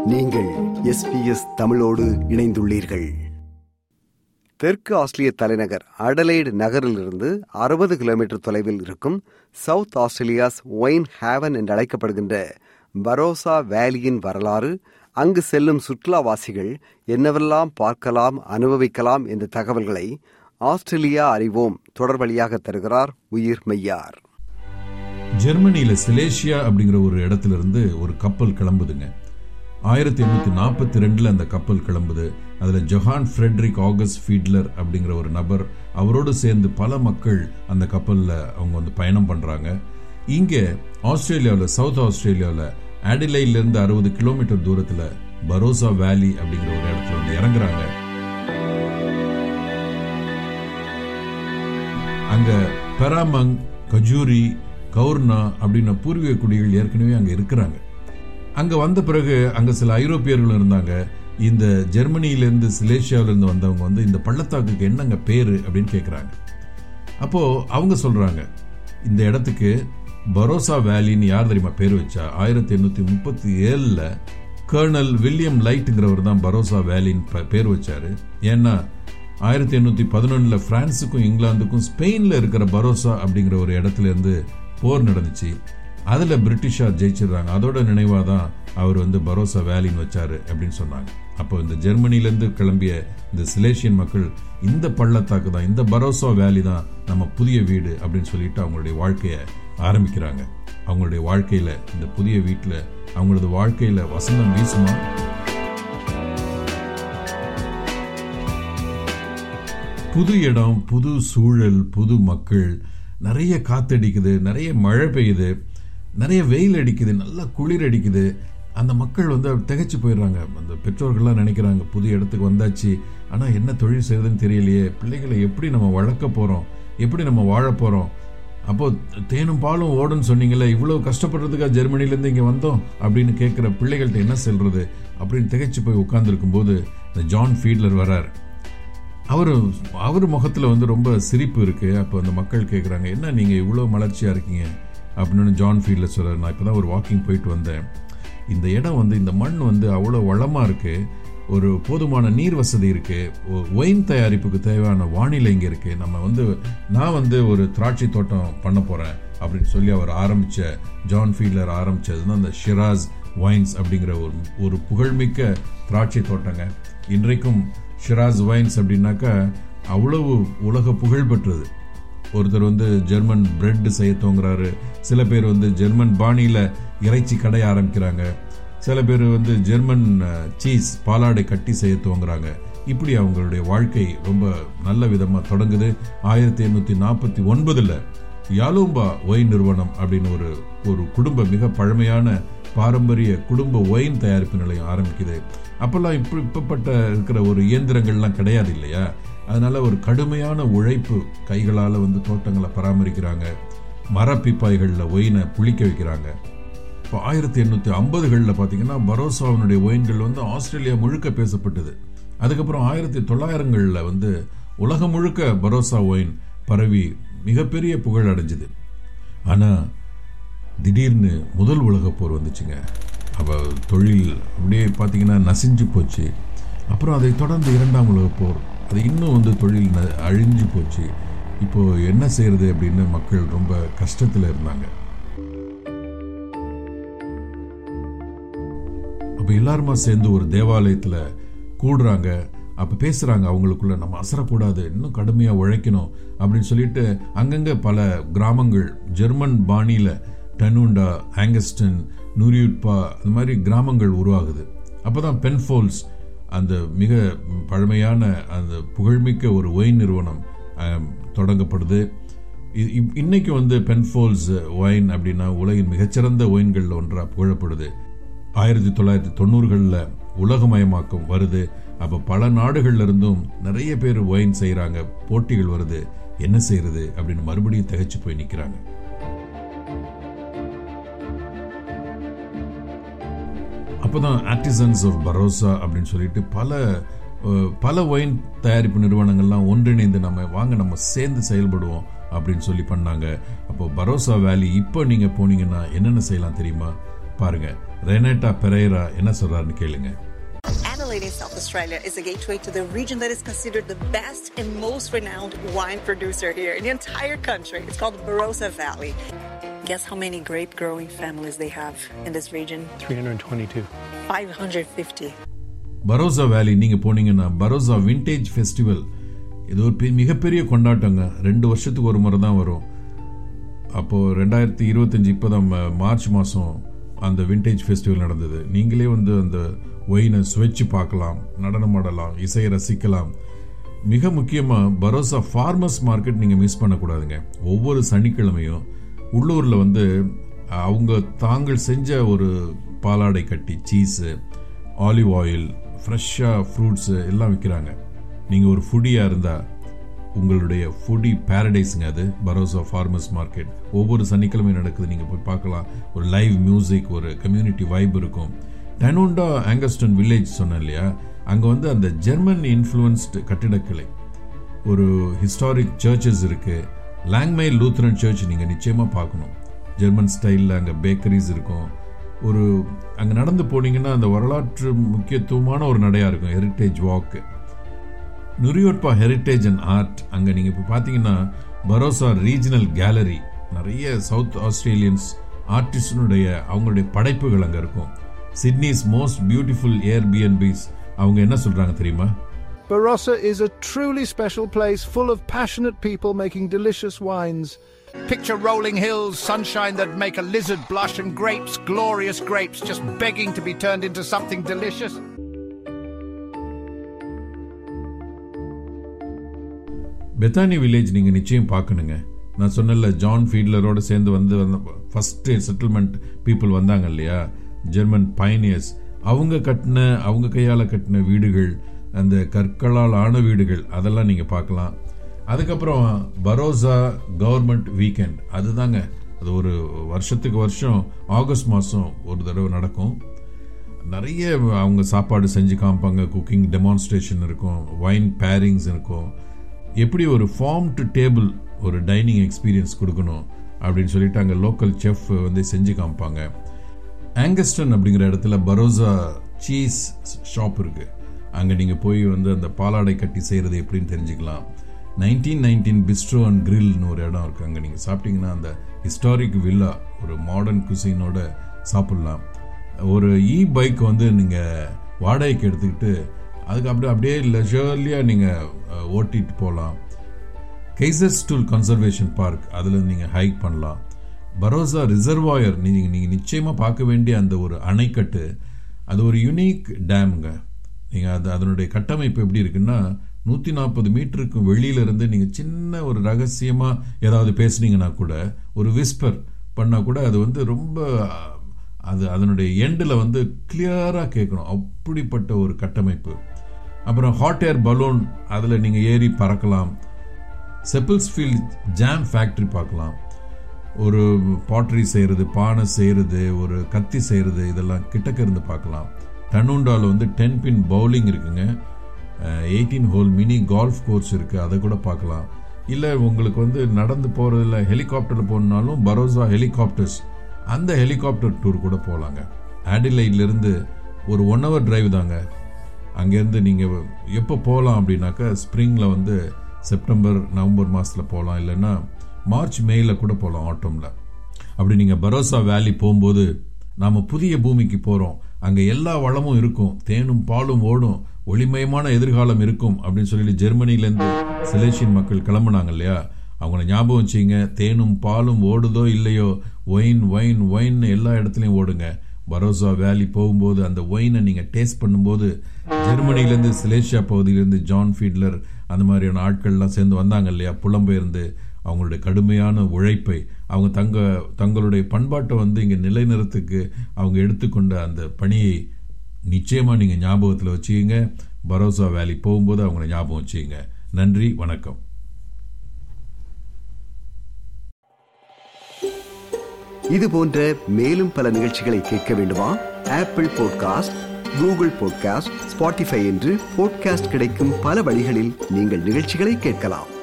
நீங்கள் எஸ்பிஎஸ் தமிழோடு இணைந்துள்ளீர்கள் தெற்கு ஆஸ்திரேலிய தலைநகர் அடலைடு நகரிலிருந்து அறுபது கிலோமீட்டர் தொலைவில் இருக்கும் சவுத் ஆஸ்திரேலியாஸ் ஒயின் ஹேவன் என்று அழைக்கப்படுகின்ற பரோசா வேலியின் வரலாறு அங்கு செல்லும் சுற்றுலாவாசிகள் என்னவெல்லாம் பார்க்கலாம் அனுபவிக்கலாம் என்ற தகவல்களை ஆஸ்திரேலியா அறிவோம் தொடர் வழியாக தருகிறார் உயிர் மெய்யார் ஜெர்மனியில சிலேசியா அப்படிங்கிற ஒரு இடத்துல இருந்து ஒரு கப்பல் கிளம்புதுங்க ஆயிரத்தி எண்ணூத்தி நாற்பத்தி ரெண்டுல அந்த கப்பல் கிளம்புது அதுல ஜொஹான் ஃப்ரெட்ரிக் ஆகஸ்ட் ஃபீட்லர் அப்படிங்கிற ஒரு நபர் அவரோடு சேர்ந்து பல மக்கள் அந்த கப்பல்ல அவங்க வந்து பயணம் பண்றாங்க இங்க ஆஸ்திரேலியாவில் சவுத் ஆஸ்திரேலியாவில் ஆடிலைட்ல இருந்து அறுபது கிலோமீட்டர் தூரத்துல பரோசா வேலி அப்படிங்கிற ஒரு இடத்துல வந்து இறங்குறாங்க அங்க பெராமங் கஜூரி கவுர்னா அப்படின்ன பூர்வீக குடிகள் ஏற்கனவே அங்க இருக்கிறாங்க அங்க வந்த பிறகு அங்க சில ஐரோப்பியர்களும் இருந்தாங்க இந்த ஜெர்மனியிலிருந்து சிலேசியாவிலிருந்து வந்தவங்க வந்து இந்த பள்ளத்தாக்குக்கு என்னங்க பேரு அப்படின்னு கேட்குறாங்க அப்போ அவங்க சொல்றாங்க இந்த இடத்துக்கு பரோசா வேலின்னு யார் தெரியுமா பேர் வச்சா ஆயிரத்தி எண்ணூத்தி முப்பத்தி ஏழுல கர்னல் வில்லியம் லைட்டுங்கிறவர் தான் பரோசா வேலின்னு பேர் வச்சாரு ஏன்னா ஆயிரத்தி எண்ணூத்தி பதினொன்னுல பிரான்ஸுக்கும் இங்கிலாந்துக்கும் ஸ்பெயின்ல இருக்கிற பரோசா அப்படிங்கிற ஒரு இடத்துல இருந்து போர் நடந்துச்சு அதுல பிரிட்டிஷார் ஜெயிச்சிடுறாங்க அதோட நினைவா தான் அவர் வந்து பரோசா வேலின்னு வச்சாரு அப்படின்னு சொன்னாங்க அப்போ இந்த ஜெர்மனிலேருந்து கிளம்பிய இந்த சிலேசியன் மக்கள் இந்த பள்ளத்தாக்கு தான் இந்த பரோசா வேலி தான் நம்ம புதிய வீடு அப்படின்னு சொல்லிட்டு அவங்களுடைய வாழ்க்கையை ஆரம்பிக்கிறாங்க அவங்களுடைய வாழ்க்கையில இந்த புதிய வீட்டில் அவங்களது வாழ்க்கையில வசந்தம் வீசுமா புது இடம் புது சூழல் புது மக்கள் நிறைய காத்தடிக்குது நிறைய மழை பெய்யுது நிறைய வெயில் அடிக்குது நல்லா குளிர் அடிக்குது அந்த மக்கள் வந்து திகைச்சு போயிடுறாங்க அந்த பெற்றோர்கள்லாம் நினைக்கிறாங்க புது இடத்துக்கு வந்தாச்சு ஆனால் என்ன தொழில் செய்யறதுன்னு தெரியலையே பிள்ளைகளை எப்படி நம்ம வளர்க்க போகிறோம் எப்படி நம்ம வாழ போகிறோம் அப்போ தேனும் பாலும் ஓடுன்னு சொன்னீங்களே இவ்வளோ கஷ்டப்படுறதுக்காக ஜெர்மனிலேருந்து இங்கே வந்தோம் அப்படின்னு கேட்குற பிள்ளைகள்கிட்ட என்ன சொல்றது அப்படின்னு திகைச்சு போய் உட்காந்துருக்கும் போது இந்த ஜான் ஃபீட்லர் வரார் அவர் அவர் முகத்தில் வந்து ரொம்ப சிரிப்பு இருக்கு அப்போ அந்த மக்கள் கேட்குறாங்க என்ன நீங்கள் இவ்வளோ மலர்ச்சியாக இருக்கீங்க அப்படின்னு ஜான் ஃபீல்டில் சொல்கிறார் நான் இப்போ தான் ஒரு வாக்கிங் போயிட்டு வந்தேன் இந்த இடம் வந்து இந்த மண் வந்து அவ்வளோ வளமாக இருக்குது ஒரு போதுமான நீர் வசதி இருக்குது ஒயின் தயாரிப்புக்கு தேவையான வானிலை இங்கே இருக்குது நம்ம வந்து நான் வந்து ஒரு திராட்சை தோட்டம் பண்ண போகிறேன் அப்படின்னு சொல்லி அவர் ஆரம்பித்த ஜான் ஃபீல்டர் ஆரம்பித்தது தான் அந்த ஷிராஸ் ஒயின்ஸ் அப்படிங்கிற ஒரு ஒரு புகழ்மிக்க திராட்சை தோட்டங்க இன்றைக்கும் ஷிராஸ் ஒயின்ஸ் அப்படின்னாக்கா அவ்வளவு உலக புகழ் பெற்றது ஒருத்தர் வந்து ஜெர்மன் பிரெட் செய்ய தோங்குறாரு சில பேர் வந்து ஜெர்மன் பாணியில் இறைச்சி கடை ஆரம்பிக்கிறாங்க சில பேர் வந்து ஜெர்மன் சீஸ் பாலாடை கட்டி செய்ய துவங்குறாங்க இப்படி அவங்களுடைய வாழ்க்கை ரொம்ப நல்ல விதமாக தொடங்குது ஆயிரத்தி எண்ணூற்றி நாற்பத்தி ஒன்பதில் யாலோம்பா ஒயின் நிறுவனம் அப்படின்னு ஒரு ஒரு குடும்ப மிக பழமையான பாரம்பரிய குடும்ப ஒயின் தயாரிப்பு நிலையம் ஆரம்பிக்குது அப்போல்லாம் இப்படி இப்பப்பட்ட இருக்கிற ஒரு இயந்திரங்கள்லாம் கிடையாது இல்லையா அதனால ஒரு கடுமையான உழைப்பு கைகளால் வந்து தோட்டங்களை பராமரிக்கிறாங்க மரப்பிப்பாய்களில் ஒயினை புளிக்க வைக்கிறாங்க இப்போ ஆயிரத்தி எண்ணூற்றி ஐம்பதுகளில் பார்த்தீங்கன்னா பரோசாவினுடைய ஒயின்கள் வந்து ஆஸ்திரேலியா முழுக்க பேசப்பட்டது அதுக்கப்புறம் ஆயிரத்தி தொள்ளாயிரங்களில் வந்து உலகம் முழுக்க பரோசா ஒயின் பரவி மிகப்பெரிய புகழ் அடைஞ்சுது ஆனால் திடீர்னு முதல் உலகப் போர் வந்துச்சுங்க அப்போ தொழில் அப்படியே பார்த்தீங்கன்னா நசிஞ்சு போச்சு அப்புறம் அதை தொடர்ந்து இரண்டாம் உலகப் போர் அது இன்னும் வந்து தொழில் அழிஞ்சு போச்சு இப்போ என்ன செய்யறது அப்படின்னு மக்கள் ரொம்ப கஷ்டத்தில் இருந்தாங்க அப்போ எல்லாருமா சேர்ந்து ஒரு தேவாலயத்தில் கூடுறாங்க அப்போ பேசுகிறாங்க அவங்களுக்குள்ள நம்ம அசரக்கூடாது இன்னும் கடுமையாக உழைக்கணும் அப்படின்னு சொல்லிட்டு அங்கங்கே பல கிராமங்கள் ஜெர்மன் பாணியில் டனூண்டா ஆங்கஸ்டன் நூரியுட்பா அந்த மாதிரி கிராமங்கள் உருவாகுது அப்போ தான் பென்ஃபோல்ஸ் அந்த மிக பழமையான அந்த புகழ்மிக்க ஒரு ஒயின் நிறுவனம் தொடங்கப்படுது இன்னைக்கு வந்து பென்ஃபோல்ஸ் ஒயின் அப்படின்னா உலகின் மிகச்சிறந்த ஒயின்களில் ஒன்றாக புகழப்படுது ஆயிரத்தி தொள்ளாயிரத்தி தொண்ணூறுகளில் உலகமயமாக்கம் வருது அப்போ பல நாடுகள்ல இருந்தும் நிறைய பேர் ஒயின் செய்கிறாங்க போட்டிகள் வருது என்ன செய்யறது அப்படின்னு மறுபடியும் திகைச்சு போய் நிற்கிறாங்க அப்போதான் ஆர்டிசன்ஸ் ஆஃப் பரோசா அப்படின்னு சொல்லிட்டு பல பல ஒயின் தயாரிப்பு நிறுவனங்கள்லாம் ஒன்றிணைந்து நம்ம வாங்க நம்ம சேர்ந்து செயல்படுவோம் அப்படின்னு சொல்லி பண்ணாங்க அப்போ பரோசா வேலி இப்போ நீங்கள் போனீங்கன்னா என்னென்ன செய்யலாம் தெரியுமா பாருங்க ரெனேட்டா பெரேரா என்ன சொல்றாருன்னு கேளுங்க Adelaide in South Australia is a gateway to the region that is considered the best and most renowned wine producer here in the entire country. It's called the Barossa Valley. Guess how many grape growing families they have in this region? 322. 550. பரோசா வேலி நீங்க போனீங்கன்னா பரோசா vintage festival இது ஒரு பெ- மிகப்பெரிய கொண்டாட்டங்க ரெண்டு வருஷத்துக்கு ஒரு முறை தான் வரும் அப்போ ரெண்டாயிரத்தி இருபத்தஞ்சு இப்போதான் ம- மார்ச் மாதம் அந்த விண்டேஜ் ஃபெஸ்டிவல் நடந்தது நீங்களே வந்து அந்த ஒயினை சுவைச்சு பார்க்கலாம் நடனம் ஆடலாம் இசையை ரசிக்கலாம் மிக முக்கியமாக பரோசா ஃபார்மர்ஸ் மார்க்கெட் நீங்கள் மிஸ் பண்ணக்கூடாதுங்க ஒவ்வொரு சனிக்கிழமையும் உள்ளூரில் வந்து அவங்க தாங்கள் செஞ்ச ஒரு பாலாடை கட்டி சீஸு ஆலிவ் ஆயில் ஃப்ரெஷ்ஷாக ஃப்ரூட்ஸு எல்லாம் விற்கிறாங்க நீங்கள் ஒரு ஃபுடியாக இருந்தால் உங்களுடைய ஃபுடி பேரடைஸுங்க அது பரோசா ஃபார்மர்ஸ் மார்க்கெட் ஒவ்வொரு சனிக்கிழமையும் நடக்குது நீங்கள் போய் பார்க்கலாம் ஒரு லைவ் மியூசிக் ஒரு கம்யூனிட்டி வைப் இருக்கும் டனோண்டா ஆங்கஸ்டன் வில்லேஜ் சொன்னேன் இல்லையா அங்கே வந்து அந்த ஜெர்மன் இன்ஃப்ளூயன்ஸ்டு கட்டிடக்கலை ஒரு ஹிஸ்டாரிக் சர்ச்சஸ் இருக்கு லாங்மே லூத்ரன் சர்ச் நீங்கள் நிச்சயமாக பார்க்கணும் ஜெர்மன் ஸ்டைலில் அங்கே பேக்கரிஸ் இருக்கும் ஒரு அங்கே நடந்து போனீங்கன்னா அந்த வரலாற்று முக்கியத்துவமான ஒரு நடையாக இருக்கும் ஹெரிட்டேஜ் வாக்கு நுரியோட்பா ஹெரிட்டேஜ் அண்ட் ஆர்ட் அங்கே நீங்கள் இப்போ பார்த்தீங்கன்னா பரோசா ரீஜனல் கேலரி நிறைய சவுத் ஆஸ்திரேலியன்ஸ் ஆர்டிஸ்டினுடைய அவங்களுடைய படைப்புகள் அங்கே இருக்கும் சிட்னிஸ் மோஸ்ட் பியூட்டிஃபுல் ஏர்பிஎன்பிஸ் அவங்க என்ன சொல்கிறாங்க தெரியுமா Barossa is a truly special place full of passionate people making delicious wines. Picture rolling hills, sunshine that make a lizard blush, and grapes, glorious grapes, just begging to be turned into something delicious. Bethany village நீங்க நிச்சயம் பார்க்கணுங்க நான் சொன்னல John ஃபீட்லரோட சேர்ந்து வந்து first settlement people வந்தாங்க இல்லையா German pioneers அவங்க கட்டின அவங்க கையால கட்டின வீடுகள் அந்த கற்களால் ஆன வீடுகள் அதெல்லாம் நீங்க பார்க்கலாம் அதுக்கப்புறம் பரோசா கவர்மெண்ட் வீக்கெண்ட் அதுதாங்க அது ஒரு வருஷத்துக்கு வருஷம் ஆகஸ்ட் மாதம் ஒரு தடவை நடக்கும் நிறைய அவங்க சாப்பாடு செஞ்சு காமிப்பாங்க குக்கிங் டெமான்ஸ்ட்ரேஷன் இருக்கும் வைன் பேரிங்ஸ் இருக்கும் எப்படி ஒரு ஃபார்ம் டு டேபிள் ஒரு டைனிங் எக்ஸ்பீரியன்ஸ் கொடுக்கணும் அப்படின்னு சொல்லிட்டு அங்கே லோக்கல் செஃப் வந்து செஞ்சு காமிப்பாங்க ஆங்கஸ்டன் அப்படிங்கிற இடத்துல பரோசா சீஸ் ஷாப் இருக்கு அங்கே நீங்கள் போய் வந்து அந்த பாலாடை கட்டி செய்கிறது எப்படின்னு தெரிஞ்சுக்கலாம் நைன்டீன் நைன்டீன் பிஸ்ட்ரோ அண்ட் கிரில்னு ஒரு இடம் இருக்கு அங்கே நீங்கள் சாப்பிட்டீங்கன்னா அந்த ஹிஸ்டாரிக் வில்லா ஒரு மாடர்ன் குசினோட சாப்பிட்லாம் ஒரு இ பைக் வந்து நீங்கள் வாடகைக்கு எடுத்துக்கிட்டு அதுக்கு அப்படியே அப்படியே லெஷர்லியாக நீங்கள் ஓட்டிட்டு போகலாம் கெய்சர் ஸ்டூல் கன்சர்வேஷன் பார்க் அதில் நீங்கள் ஹைக் பண்ணலாம் பரோசா ரிசர்வாயர் நீங்கள் நீங்கள் நிச்சயமாக பார்க்க வேண்டிய அந்த ஒரு அணைக்கட்டு அது ஒரு யுனிக் டேமுங்க நீங்கள் அது அதனுடைய கட்டமைப்பு எப்படி இருக்குன்னா நூற்றி நாற்பது மீட்டருக்கு வெளியிலிருந்து நீங்கள் சின்ன ஒரு ரகசியமாக ஏதாவது பேசுனீங்கன்னா கூட ஒரு விஸ்பர் பண்ணால் கூட அது வந்து ரொம்ப அது அதனுடைய எண்டில் வந்து கிளியராக கேட்கணும் அப்படிப்பட்ட ஒரு கட்டமைப்பு அப்புறம் ஹாட் ஏர் பலூன் அதில் நீங்கள் ஏறி பறக்கலாம் செப்பிள்ஸ்ஃபீல்ட் ஜாம் ஃபேக்ட்ரி பார்க்கலாம் ஒரு பாட்ரி செய்கிறது பானை செய்கிறது ஒரு கத்தி செய்கிறது இதெல்லாம் கிட்டக்க இருந்து பார்க்கலாம் டனூண்டாவில் வந்து டென் பின் பவுலிங் இருக்குங்க eighteen hole mini golf course இருக்குது அதை கூட பார்க்கலாம் இல்லை உங்களுக்கு வந்து நடந்து போகிறதுல ஹெலிகாப்டரில் போகணுன்னாலும் பரோசா ஹெலிகாப்டர்ஸ் அந்த ஹெலிகாப்டர் டூர் கூட போகலாங்க ஆடிலைட்லேருந்து ஒரு ஒன் ஹவர் டிரைவ் தாங்க அங்கேருந்து நீங்கள் எப்போ போகலாம் அப்படின்னாக்கா ஸ்ப்ரிங்கில் வந்து செப்டம்பர் நவம்பர் மாதத்தில் போகலாம் இல்லைன்னா மார்ச் மேயில் கூட போகலாம் ஆட்டோமில் அப்படி நீங்கள் பரோசா வேலி போகும்போது நாம் புதிய பூமிக்கு போகிறோம் அங்கே எல்லா வளமும் இருக்கும் தேனும் பாலும் ஓடும் ஒளிமயமான எதிர்காலம் இருக்கும் அப்படின்னு சொல்லிட்டு ஜெர்மனிலேருந்து சிலேஷியன் மக்கள் கிளம்புனாங்க இல்லையா அவங்கள ஞாபகம் வச்சுங்க தேனும் பாலும் ஓடுதோ இல்லையோ ஒயின் ஒயின் ஒயின் எல்லா இடத்துலையும் ஓடுங்க பரோசா வேலி போகும்போது அந்த ஒயினை நீங்கள் டேஸ்ட் பண்ணும்போது ஜெர்மனிலேருந்து சிலேஷியா பகுதியிலேருந்து ஜான் ஃபீட்லர் அந்த மாதிரியான ஆட்கள்லாம் சேர்ந்து வந்தாங்க இல்லையா புலம்பெயர்ந்து அவங்களுடைய கடுமையான உழைப்பை அவங்க தங்க தங்களுடைய பண்பாட்டை வந்து இங்கே நிலைநிறுத்துக்கு அவங்க எடுத்துக்கொண்ட அந்த பணியை நிச்சயமாக நீங்கள் ஞாபகத்தில் வச்சுக்கிங்க பரோசா வேலி போகும்போது அவங்கள ஞாபகம் வச்சுக்கிங்க நன்றி வணக்கம் இது போன்ற மேலும் பல நிகழ்ச்சிகளை கேட்க வேண்டுமா Apple podcast Google podcast Spotify என்று பாட்காஸ்ட் கிடைக்கும் பல வழிகளில் நீங்கள் நிகழ்ச்சிகளை கேட்கலாம்